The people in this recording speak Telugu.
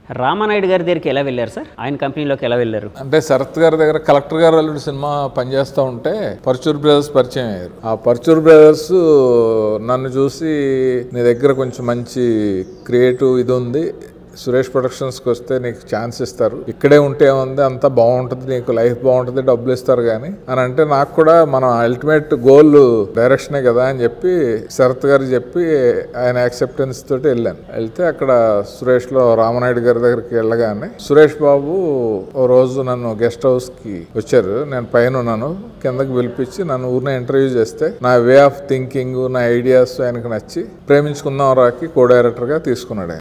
రామానాయుడు గారి దగ్గరికి ఎలా వెళ్ళారు సార్ ఆయన కంపెనీలోకి ఎలా వెళ్ళారు అంటే శరత్ గారి దగ్గర కలెక్టర్ గారు అల్లుడు సినిమా పనిచేస్తూ ఉంటే పర్చూర్ బ్రదర్స్ పరిచయం అయ్యారు ఆ పర్చూర్ బ్రదర్స్ నన్ను చూసి నీ దగ్గర కొంచెం మంచి క్రియేటివ్ ఇది ఉంది సురేష్ ప్రొడక్షన్స్కి వస్తే నీకు ఛాన్స్ ఇస్తారు ఇక్కడే ఉంటే ఏముంది అంతా బాగుంటుంది నీకు లైఫ్ బాగుంటుంది డబ్బులు ఇస్తారు కానీ అని అంటే నాకు కూడా మన అల్టిమేట్ గోల్ డైరెక్షనే కదా అని చెప్పి శరత్ గారు చెప్పి ఆయన యాక్సెప్టెన్స్ తోటి వెళ్ళాను వెళ్తే అక్కడ సురేష్లో రామనాయుడు గారి దగ్గరికి వెళ్ళగానే సురేష్ బాబు ఓ రోజు నన్ను గెస్ట్ హౌస్కి వచ్చారు నేను పైన ఉన్నాను కిందకి పిలిపించి నన్ను ఊరిని ఇంటర్వ్యూ చేస్తే నా వే ఆఫ్ థింకింగ్ నా ఐడియాస్ ఆయనకు నచ్చి ప్రేమించుకుందాం రాకి కో డైరెక్టర్గా తీసుకున్నాడు ఆయన